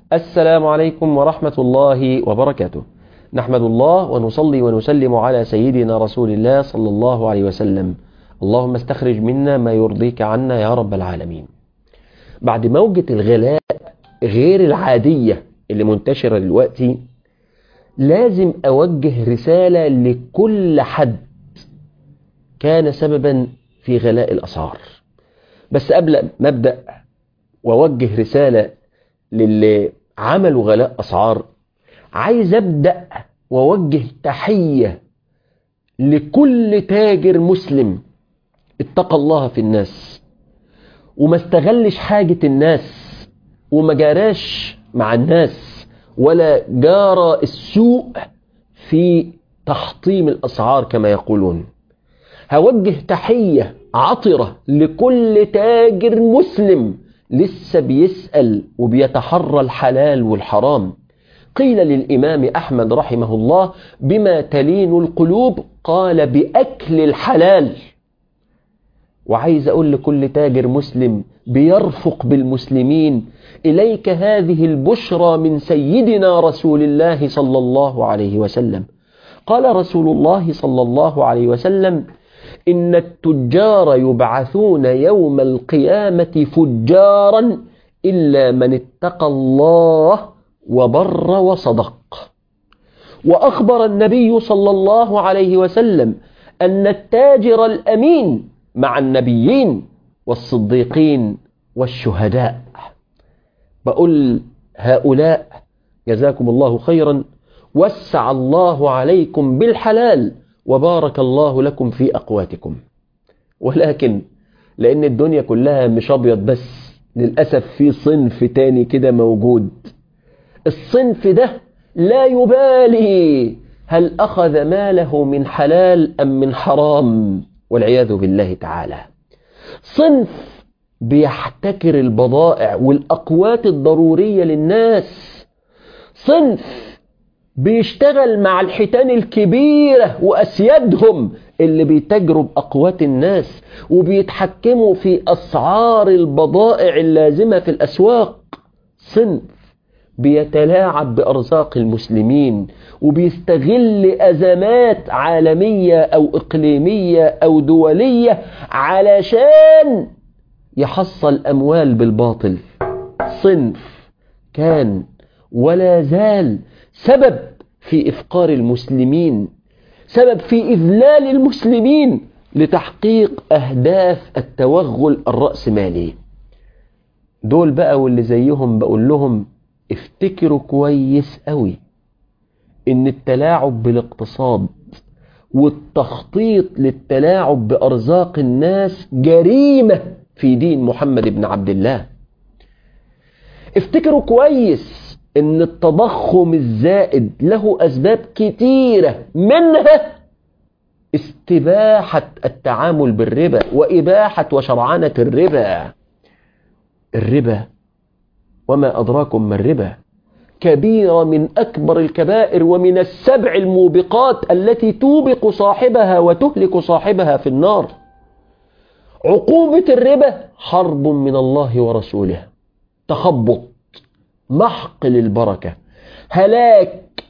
السلام عليكم ورحمة الله وبركاته نحمد الله ونصلي ونسلم على سيدنا رسول الله صلى الله عليه وسلم اللهم استخرج منا ما يرضيك عنا يا رب العالمين بعد موجة الغلاء غير العادية اللي منتشرة دلوقتي لازم أوجه رسالة لكل حد كان سببا في غلاء الأسعار بس قبل ما أبدأ وأوجه رسالة للي عملوا غلاء أسعار عايز أبدأ وأوجه تحية لكل تاجر مسلم اتقى الله في الناس وما استغلش حاجة الناس وما جاراش مع الناس ولا جار السوء في تحطيم الأسعار كما يقولون هوجه تحية عطرة لكل تاجر مسلم لسه بيسأل وبيتحرى الحلال والحرام قيل للإمام أحمد رحمه الله بما تلين القلوب قال بأكل الحلال وعايز أقول لكل تاجر مسلم بيرفق بالمسلمين إليك هذه البشرى من سيدنا رسول الله صلى الله عليه وسلم قال رسول الله صلى الله عليه وسلم إن التجار يبعثون يوم القيامة فجارا إلا من اتقى الله وبر وصدق وأخبر النبي صلى الله عليه وسلم أن التاجر الأمين مع النبيين والصديقين والشهداء بقول هؤلاء جزاكم الله خيرا وسع الله عليكم بالحلال وبارك الله لكم في أقواتكم ولكن لأن الدنيا كلها مش أبيض بس للأسف في صنف تاني كده موجود الصنف ده لا يبالي هل أخذ ماله من حلال أم من حرام والعياذ بالله تعالى صنف بيحتكر البضائع والأقوات الضرورية للناس صنف بيشتغل مع الحيتان الكبيرة وأسيادهم اللي بيتجروا بأقوات الناس وبيتحكموا في أسعار البضائع اللازمة في الأسواق صنف بيتلاعب بأرزاق المسلمين وبيستغل أزمات عالمية أو إقليمية أو دولية علشان يحصل أموال بالباطل صنف كان ولا زال سبب في إفقار المسلمين سبب في إذلال المسلمين لتحقيق أهداف التوغل الرأسمالي دول بقى واللي زيهم بقول لهم افتكروا كويس قوي ان التلاعب بالاقتصاد والتخطيط للتلاعب بأرزاق الناس جريمة في دين محمد بن عبد الله افتكروا كويس ان التضخم الزائد له اسباب كتيرة منها استباحة التعامل بالربا وإباحة وشرعنة الربا الربا وما أدراكم ما الربا كبيرة من أكبر الكبائر ومن السبع الموبقات التي توبق صاحبها وتهلك صاحبها في النار عقوبة الربا حرب من الله ورسوله تخبط محق للبركة هلاك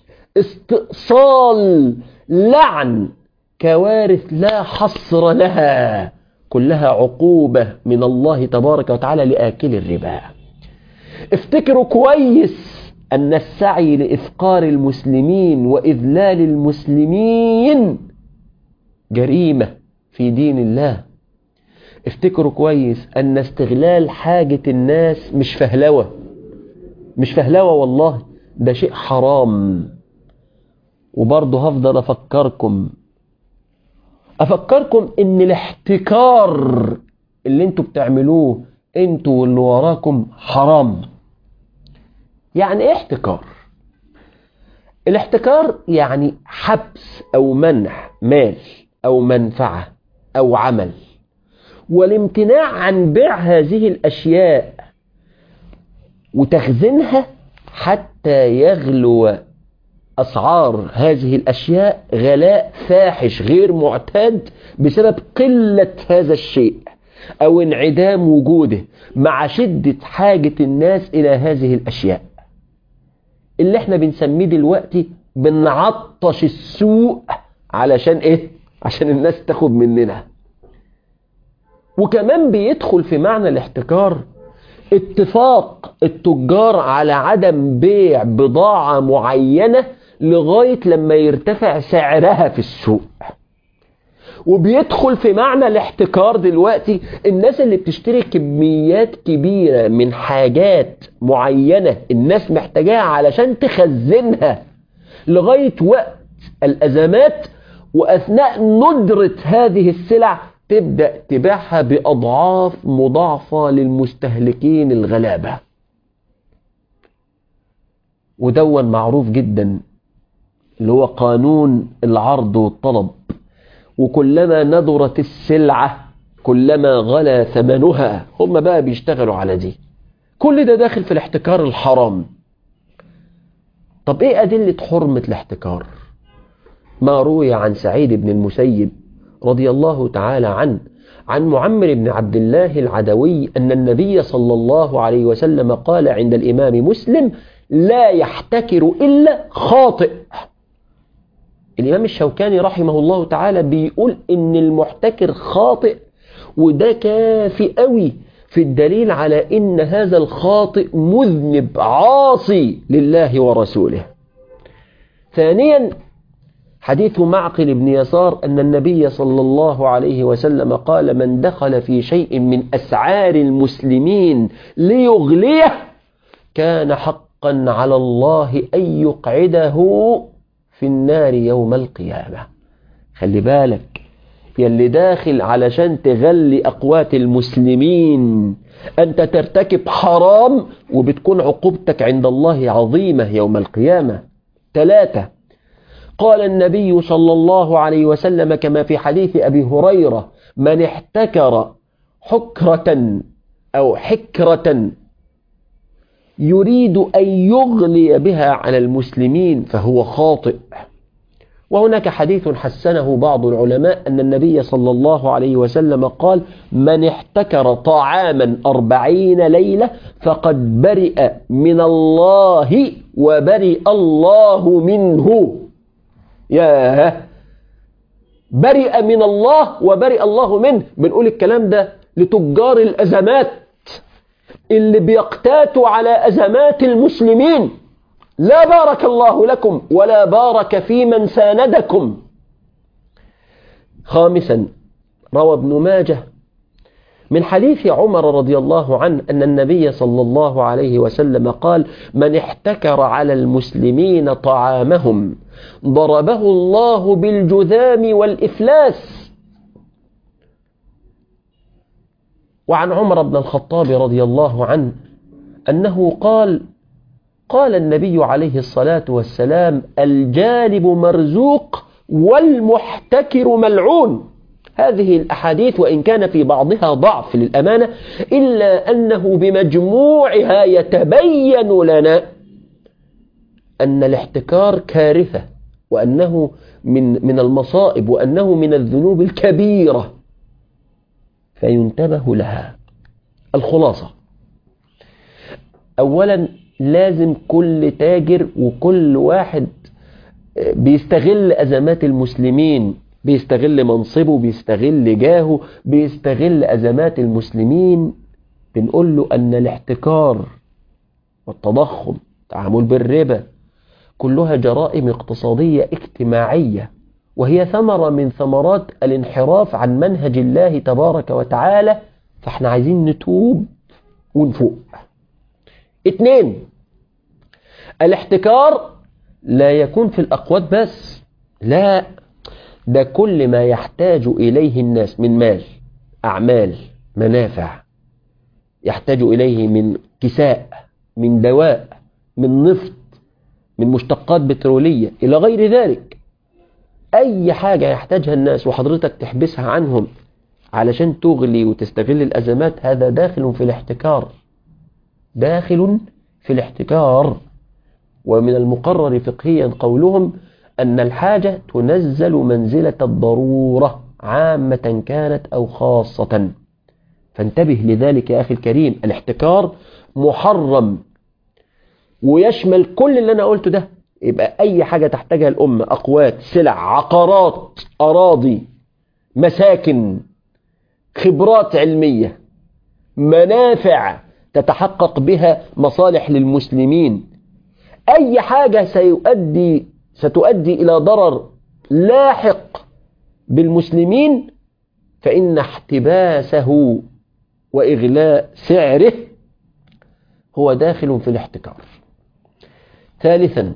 استئصال لعن كوارث لا حصر لها كلها عقوبة من الله تبارك وتعالى لآكل الربا افتكروا كويس أن السعي لإفقار المسلمين وإذلال المسلمين جريمة في دين الله افتكروا كويس أن استغلال حاجة الناس مش فهلوة مش فهلوة والله ده شيء حرام وبرضه هفضل أفكركم أفكركم إن الاحتكار اللي انتوا بتعملوه انتوا واللي وراكم حرام يعني ايه احتكار الاحتكار يعني حبس او منع مال او منفعة او عمل والامتناع عن بيع هذه الاشياء وتخزينها حتى يغلو أسعار هذه الأشياء غلاء فاحش غير معتاد بسبب قلة هذا الشيء أو انعدام وجوده مع شدة حاجة الناس إلى هذه الأشياء اللي احنا بنسميه دلوقتي بنعطش السوق علشان ايه عشان الناس تاخد مننا وكمان بيدخل في معنى الاحتكار اتفاق التجار على عدم بيع بضاعة معينة لغاية لما يرتفع سعرها في السوق وبيدخل في معنى الاحتكار دلوقتي الناس اللي بتشتري كميات كبيرة من حاجات معينة الناس محتاجاها علشان تخزنها لغاية وقت الأزمات وأثناء ندرة هذه السلع تبدأ تبيعها بأضعاف مضاعفة للمستهلكين الغلابة ودون معروف جدا اللي هو قانون العرض والطلب وكلما ندرت السلعة كلما غلا ثمنها هم بقى بيشتغلوا على دي كل ده داخل في الاحتكار الحرام طب ايه أدلة حرمة الاحتكار ما روي عن سعيد بن المسيب رضي الله تعالى عنه عن معمر بن عبد الله العدوي أن النبي صلى الله عليه وسلم قال عند الإمام مسلم لا يحتكر إلا خاطئ الإمام الشوكاني رحمه الله تعالى بيقول إن المحتكر خاطئ وده كافي قوي في الدليل على إن هذا الخاطئ مذنب عاصي لله ورسوله ثانيا حديث معقل بن يسار أن النبي صلى الله عليه وسلم قال من دخل في شيء من أسعار المسلمين ليغليه كان حقا على الله أن يقعده في النار يوم القيامة خلي بالك يلي داخل علشان تغلي أقوات المسلمين أنت ترتكب حرام وبتكون عقوبتك عند الله عظيمة يوم القيامة ثلاثة قال النبي صلى الله عليه وسلم كما في حديث أبي هريرة من احتكر حكرة أو حكرة يريد أن يغلي بها على المسلمين فهو خاطئ وهناك حديث حسنه بعض العلماء أن النبي صلى الله عليه وسلم قال من احتكر طعاما أربعين ليلة فقد برئ من الله وبرئ الله منه ياه برئ من الله وبرئ الله منه بنقول الكلام ده لتجار الأزمات اللي بيقتاتوا على أزمات المسلمين لا بارك الله لكم ولا بارك في من ساندكم خامسا روى ابن ماجه من حديث عمر رضي الله عنه أن النبي صلى الله عليه وسلم قال من احتكر على المسلمين طعامهم ضربه الله بالجذام والإفلاس وعن عمر بن الخطاب رضي الله عنه أنه قال قال النبي عليه الصلاة والسلام الجانب مرزوق والمحتكر ملعون هذه الأحاديث وإن كان في بعضها ضعف للأمانة إلا أنه بمجموعها يتبين لنا أن الاحتكار كارثة وأنه من من المصائب وأنه من الذنوب الكبيرة فينتبه لها الخلاصة أولا لازم كل تاجر وكل واحد بيستغل أزمات المسلمين بيستغل منصبه بيستغل جاهه بيستغل أزمات المسلمين بنقول له أن الاحتكار والتضخم تعامل بالربا كلها جرائم اقتصادية اجتماعية وهي ثمرة من ثمرات الانحراف عن منهج الله تبارك وتعالى فاحنا عايزين نتوب ونفوق اتنين الاحتكار لا يكون في الأقوات بس لا ده كل ما يحتاج إليه الناس من مال أعمال منافع يحتاج إليه من كساء من دواء من نفط من مشتقات بترولية إلى غير ذلك أي حاجة يحتاجها الناس وحضرتك تحبسها عنهم علشان تغلي وتستغل الأزمات هذا داخل في الاحتكار داخل في الاحتكار ومن المقرر فقهيا قولهم أن الحاجة تنزل منزلة الضرورة عامة كانت أو خاصة فانتبه لذلك يا أخي الكريم الاحتكار محرم ويشمل كل اللي أنا قلته ده يبقى أي حاجة تحتاجها الأمة أقوات سلع عقارات أراضي مساكن خبرات علمية منافع تتحقق بها مصالح للمسلمين أي حاجة سيؤدي ستؤدي إلى ضرر لاحق بالمسلمين فإن احتباسه وإغلاء سعره هو داخل في الاحتكار ثالثا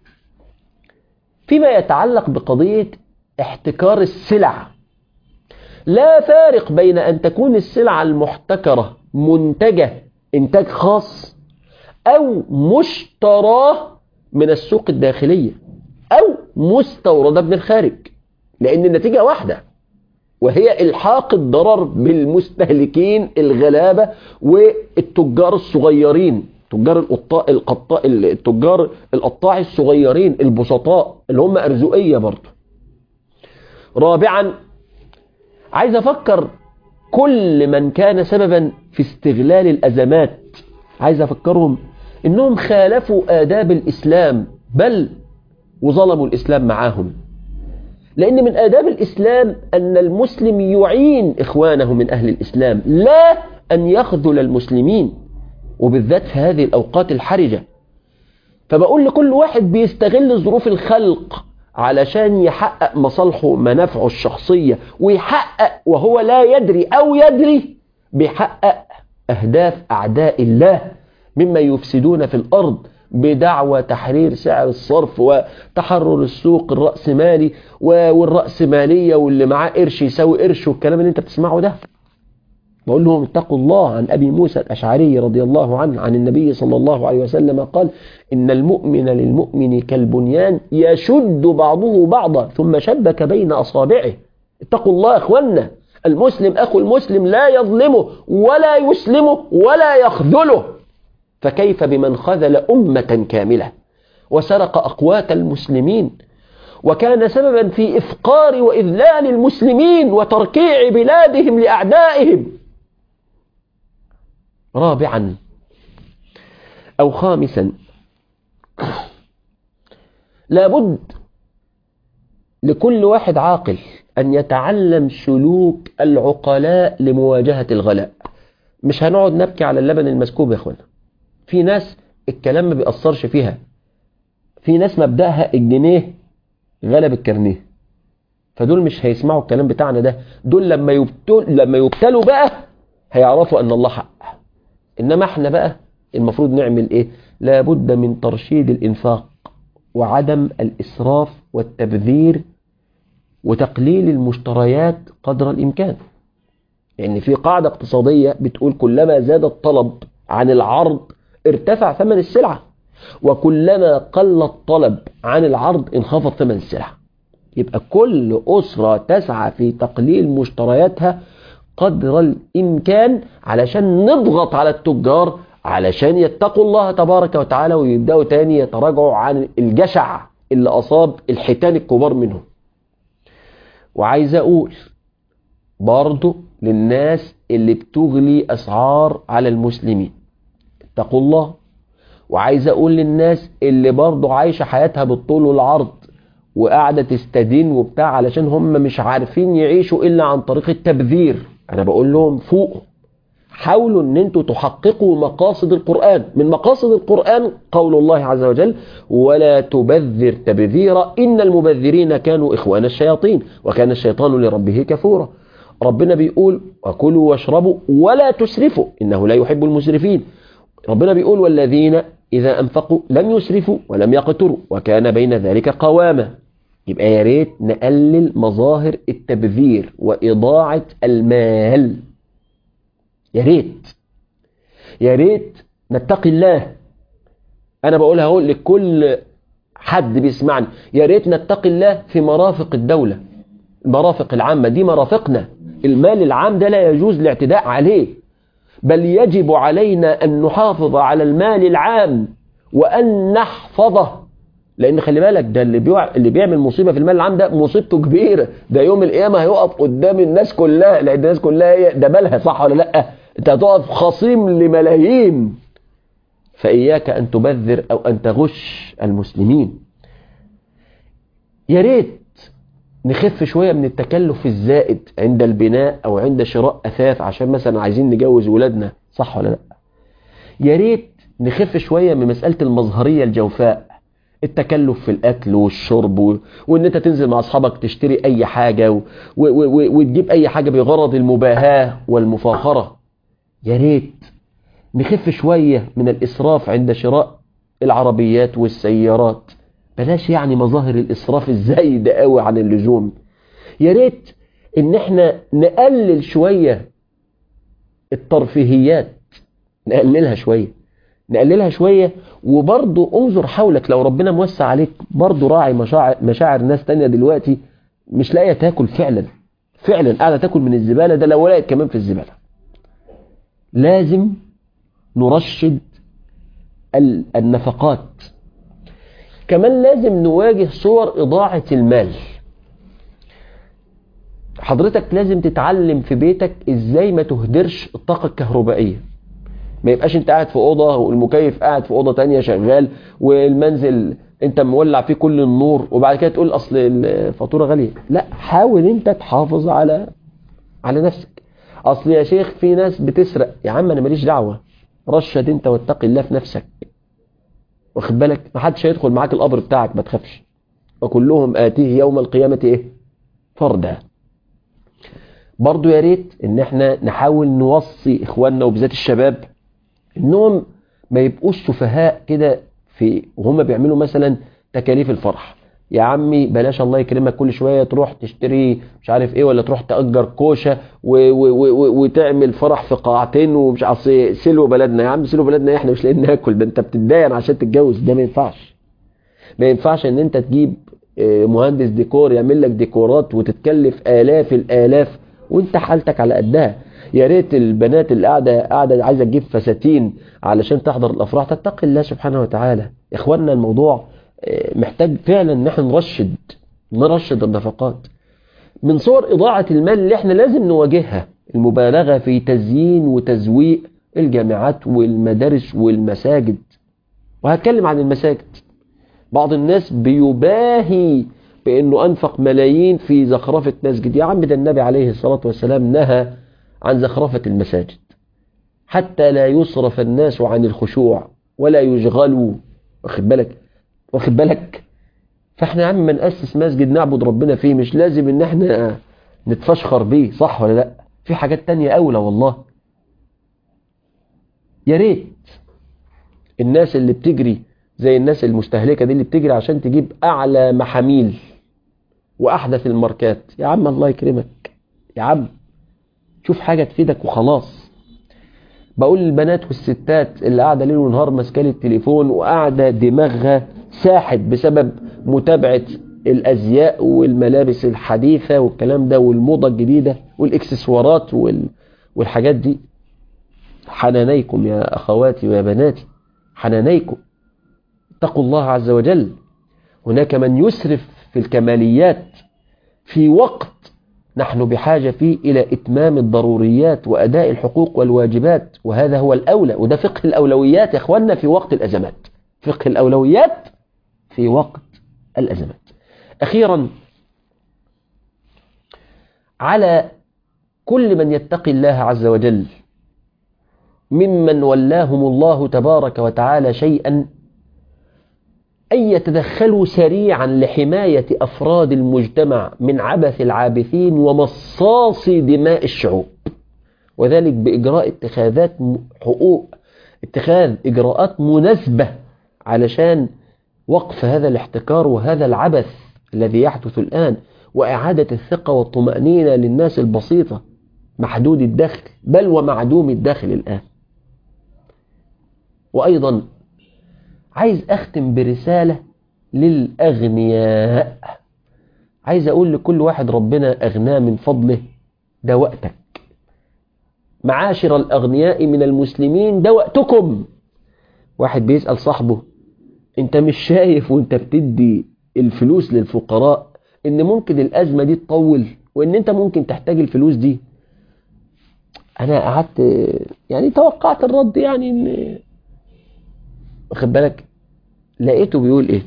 فيما يتعلق بقضية احتكار السلع لا فارق بين أن تكون السلعة المحتكرة منتجة إنتاج خاص أو مشتراه من السوق الداخلية أو مستوردة من الخارج لأن النتيجة واحدة وهي الحاق الضرر بالمستهلكين الغلابة والتجار الصغيرين تجار القطاع القطاع التجار القطاع الصغيرين البسطاء اللي هم أرزقية برضه رابعا عايز أفكر كل من كان سببا في استغلال الأزمات عايز أفكرهم إنهم خالفوا آداب الإسلام بل وظلموا الإسلام معاهم لأن من آداب الإسلام أن المسلم يعين إخوانه من أهل الإسلام لا أن يخذل المسلمين وبالذات في هذه الأوقات الحرجة فبقول لكل واحد بيستغل ظروف الخلق علشان يحقق مصالحه منافعه الشخصية ويحقق وهو لا يدري أو يدري بيحقق أهداف أعداء الله مما يفسدون في الأرض بدعوى تحرير سعر الصرف وتحرر السوق الرأسمالي والرأسمالية واللي معاه قرش يساوي قرش والكلام اللي انت بتسمعه ده بقول لهم اتقوا الله عن أبي موسى الأشعري رضي الله عنه عن النبي صلى الله عليه وسلم قال إن المؤمن للمؤمن كالبنيان يشد بعضه بعضا ثم شبك بين أصابعه اتقوا الله أخوانا المسلم أخو المسلم لا يظلمه ولا يسلمه ولا يخذله فكيف بمن خذل أمة كاملة وسرق أقوات المسلمين وكان سببا في إفقار وإذلال المسلمين وتركيع بلادهم لأعدائهم رابعا أو خامسا لابد لكل واحد عاقل أن يتعلم سلوك العقلاء لمواجهة الغلاء مش هنقعد نبكي على اللبن المسكوب يا اخوانا في ناس الكلام ما بيأثرش فيها في ناس مبدأها الجنيه غلب الكرنيه فدول مش هيسمعوا الكلام بتاعنا ده دول لما يبتل لما يبتلوا بقى هيعرفوا ان الله حق انما احنا بقى المفروض نعمل ايه لابد من ترشيد الانفاق وعدم الاسراف والتبذير وتقليل المشتريات قدر الامكان يعني في قاعدة اقتصادية بتقول كلما زاد الطلب عن العرض ارتفع ثمن السلعة وكلما قل الطلب عن العرض انخفض ثمن السلعة يبقى كل أسرة تسعى في تقليل مشترياتها قدر الإمكان علشان نضغط على التجار علشان يتقوا الله تبارك وتعالى ويبدأوا تاني يتراجعوا عن الجشع اللي أصاب الحيتان الكبار منهم وعايز أقول برضو للناس اللي بتغلي أسعار على المسلمين اتقوا الله وعايز أقول للناس اللي برضو عايشة حياتها بالطول والعرض وقاعدة تستدين وبتاع علشان هم مش عارفين يعيشوا إلا عن طريق التبذير أنا بقول لهم فوقوا حاولوا ان انتوا تحققوا مقاصد القرآن من مقاصد القرآن قول الله عز وجل ولا تبذر تبذيرا إن المبذرين كانوا إخوان الشياطين وكان الشيطان لربه كفورا ربنا بيقول وكلوا واشربوا ولا تسرفوا إنه لا يحب المسرفين ربنا بيقول والذين إذا أنفقوا لم يسرفوا ولم يقتروا وكان بين ذلك قواما يبقى يا ريت نقلل مظاهر التبذير وإضاعة المال يا ريت يا ريت نتقي الله أنا بقولها أقول لكل حد بيسمعني يا ريت نتقي الله في مرافق الدولة المرافق العامة دي مرافقنا المال العام ده لا يجوز الاعتداء عليه بل يجب علينا أن نحافظ على المال العام وأن نحفظه لأن خلي بالك ده اللي, بيوع... اللي بيعمل مصيبة في المال العام ده مصيبته كبيرة ده يوم القيامة هيقف قدام الناس كلها لأن الناس كلها هي ده مالها صح ولا لأ أنت هتقف خصيم لملايين فإياك أن تبذر أو أن تغش المسلمين يا ريت نخف شوية من التكلف الزائد عند البناء أو عند شراء أثاث عشان مثلا عايزين نجوز ولادنا صح ولا لا يا ريت نخف شوية من مسألة المظهرية الجوفاء التكلف في الأكل والشرب و... وإن أنت تنزل مع أصحابك تشتري أي حاجة و... و... و... وتجيب أي حاجة بغرض المباهاة والمفاخرة يا ريت نخف شوية من الإسراف عند شراء العربيات والسيارات بلاش يعني مظاهر الإسراف الزايد قوي عن اللزوم يا ريت إن احنا نقلل شوية الترفيهيات نقللها شوية نقللها شوية وبرضه انظر حولك لو ربنا موسع عليك برضه راعي مشاعر, مشاعر ناس تانية دلوقتي مش لاقية تاكل فعلا فعلا قاعدة تاكل من الزبالة ده لو لقيت كمان في الزبالة لازم نرشد النفقات كمان لازم نواجه صور إضاعة المال حضرتك لازم تتعلم في بيتك ازاي ما تهدرش الطاقة الكهربائية ما يبقاش انت قاعد في اوضه والمكيف قاعد في اوضه تانية شغال والمنزل انت مولع فيه كل النور وبعد كده تقول اصل الفاتوره غاليه لا حاول انت تحافظ على على نفسك اصل يا شيخ في ناس بتسرق يا عم انا ماليش دعوه رشد انت واتقي الله في نفسك واخد بالك ما حدش هيدخل معاك القبر بتاعك ما تخافش وكلهم اتيه يوم القيامه ايه فردا برضو يا ريت ان احنا نحاول نوصي اخواننا وبالذات الشباب انهم ما يبقوش سفهاء كده في وهم بيعملوا مثلا تكاليف الفرح يا عمي بلاش الله يكرمك كل شويه تروح تشتري مش عارف ايه ولا تروح تاجر كوشه و و و وتعمل فرح في قاعتين ومش اصل سلو بلدنا يا عم سلو بلدنا احنا مش لاقيين ناكل ده انت بتتداين عشان تتجوز ده ما ينفعش ما ينفعش ان انت تجيب مهندس ديكور يعمل لك ديكورات وتتكلف الاف الالاف وانت حالتك على قدها يا ريت البنات اللي قاعده قاعده عايزه تجيب فساتين علشان تحضر الافراح تتقي الله سبحانه وتعالى اخواننا الموضوع محتاج فعلا ان احنا نرشد نرشد النفقات من صور اضاعه المال اللي احنا لازم نواجهها المبالغه في تزيين وتزويق الجامعات والمدارس والمساجد وهتكلم عن المساجد بعض الناس بيباهي بانه انفق ملايين في زخرفه مسجد يا عم ده النبي عليه الصلاه والسلام نهى عن زخرفة المساجد حتى لا يصرف الناس عن الخشوع ولا يشغلوا واخد بالك واخد بالك فاحنا يا عم ما نأسس مسجد نعبد ربنا فيه مش لازم ان احنا نتفشخر بيه صح ولا لا في حاجات تانية اولى والله يا ريت الناس اللي بتجري زي الناس المستهلكة دي اللي بتجري عشان تجيب اعلى محاميل واحدث الماركات يا عم الله يكرمك يا عم شوف حاجة تفيدك وخلاص بقول للبنات والستات اللي قاعدة ليل ونهار ماسكه التليفون وقاعدة دماغها ساحت بسبب متابعة الأزياء والملابس الحديثة والكلام ده والموضة الجديدة والإكسسوارات وال... والحاجات دي حنانيكم يا أخواتي ويا بناتي حنانيكم اتقوا الله عز وجل هناك من يسرف في الكماليات في وقت نحن بحاجة فيه إلى إتمام الضروريات وأداء الحقوق والواجبات وهذا هو الأولى وده فقه الأولويات يا أخوانا في وقت الأزمات فقه الأولويات في وقت الأزمات أخيرا على كل من يتقي الله عز وجل ممن ولاهم الله تبارك وتعالى شيئا أن يتدخلوا سريعا لحماية أفراد المجتمع من عبث العابثين ومصاص دماء الشعوب وذلك بإجراء اتخاذات حقوق اتخاذ إجراءات مناسبة علشان وقف هذا الاحتكار وهذا العبث الذي يحدث الآن وإعادة الثقة والطمأنينة للناس البسيطة محدود الدخل بل ومعدوم الدخل الآن وأيضا عايز أختم برسالة للأغنياء عايز أقول لكل واحد ربنا أغناه من فضله ده وقتك معاشر الأغنياء من المسلمين ده وقتكم واحد بيسأل صاحبه انت مش شايف وانت بتدي الفلوس للفقراء ان ممكن الأزمة دي تطول وان انت ممكن تحتاج الفلوس دي انا قعدت يعني توقعت الرد يعني ان واخد بالك لقيته بيقول ايه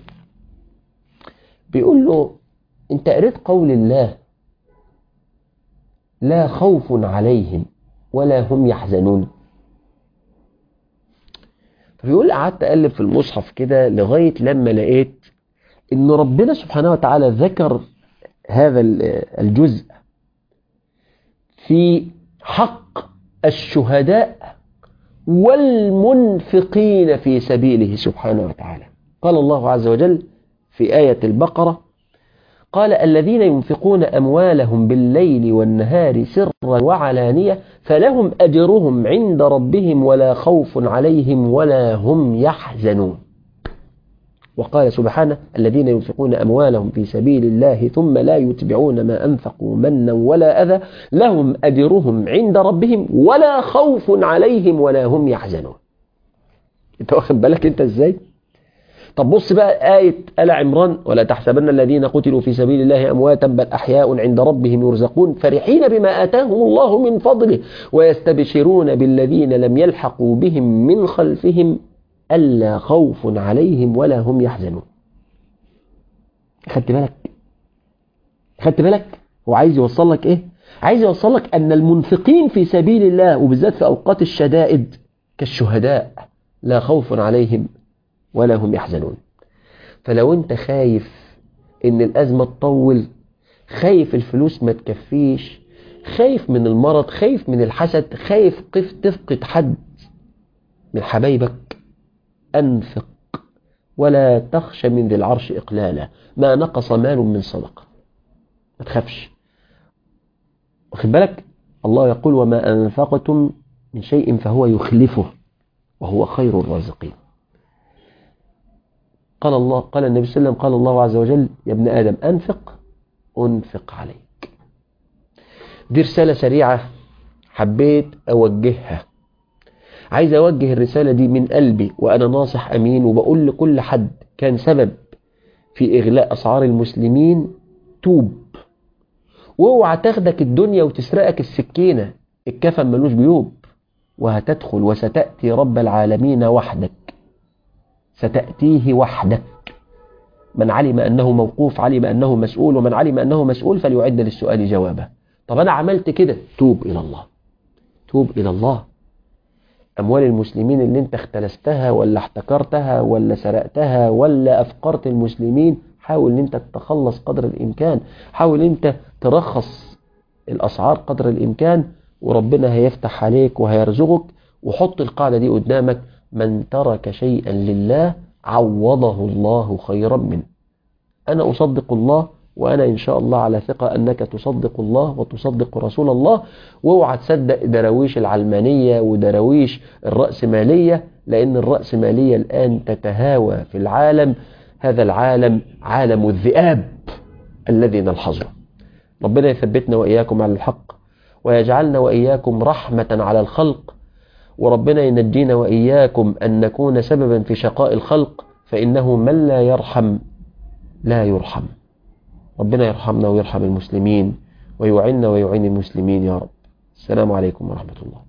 بيقول له انت قريت قول الله لا خوف عليهم ولا هم يحزنون فبيقول قعدت اقلب في المصحف كده لغايه لما لقيت ان ربنا سبحانه وتعالى ذكر هذا الجزء في حق الشهداء والمنفقين في سبيله سبحانه وتعالى قال الله عز وجل في آية البقرة قال الذين ينفقون أموالهم بالليل والنهار سرا وعلانية فلهم أجرهم عند ربهم ولا خوف عليهم ولا هم يحزنون وقال سبحانه الذين ينفقون أموالهم في سبيل الله ثم لا يتبعون ما أنفقوا منا ولا أذى لهم أجرهم عند ربهم ولا خوف عليهم ولا هم يحزنون انت واخد بالك انت ازاي طب بص بقى آية آل عمران ولا تحسبن الذين قتلوا في سبيل الله أمواتا بل أحياء عند ربهم يرزقون فرحين بما آتاهم الله من فضله ويستبشرون بالذين لم يلحقوا بهم من خلفهم ألا خوف عليهم ولا هم يحزنون خدت بالك خدت بالك هو عايز يوصل لك ايه عايز يوصل لك ان المنفقين في سبيل الله وبالذات في اوقات الشدائد كالشهداء لا خوف عليهم ولا هم يحزنون فلو انت خايف ان الازمه تطول خايف الفلوس ما تكفيش خايف من المرض خايف من الحسد خايف قف تفقد حد من حبايبك أنفق ولا تخش من ذي العرش إقلالا ما نقص مال من صدقة ما تخافش واخد بالك الله يقول وما أنفقتم من شيء فهو يخلفه وهو خير الرازقين قال الله قال النبي صلى الله عليه وسلم قال الله عز وجل يا ابن آدم أنفق أنفق عليك دي رسالة سريعة حبيت أوجهها عايز أوجه الرسالة دي من قلبي وأنا ناصح أمين وبقول لكل حد كان سبب في إغلاء أسعار المسلمين توب واوعى تاخدك الدنيا وتسرقك السكينة الكفن ملوش جيوب وهتدخل وستأتي رب العالمين وحدك ستأتيه وحدك من علم أنه موقوف علم أنه مسؤول ومن علم أنه مسؤول فليعد للسؤال جوابه طب أنا عملت كده توب إلى الله توب إلى الله أموال المسلمين اللي انت اختلستها ولا احتكرتها ولا سرقتها ولا أفقرت المسلمين حاول ان انت تتخلص قدر الإمكان حاول انت ترخص الأسعار قدر الإمكان وربنا هيفتح عليك وهيرزقك وحط القاعدة دي قدامك من ترك شيئا لله عوضه الله خيرا منه أنا أصدق الله وأنا إن شاء الله على ثقة أنك تصدق الله وتصدق رسول الله واوعى تصدق دراويش العلمانية ودراويش الرأسمالية لأن الرأسمالية الآن تتهاوى في العالم هذا العالم عالم الذئاب الذي نلحظه ربنا يثبتنا وإياكم على الحق ويجعلنا وإياكم رحمة على الخلق وربنا ينجينا وإياكم أن نكون سببا في شقاء الخلق فإنه من لا يرحم لا يرحم ربنا يرحمنا ويرحم المسلمين ويعنا ويعين المسلمين يا رب السلام عليكم ورحمة الله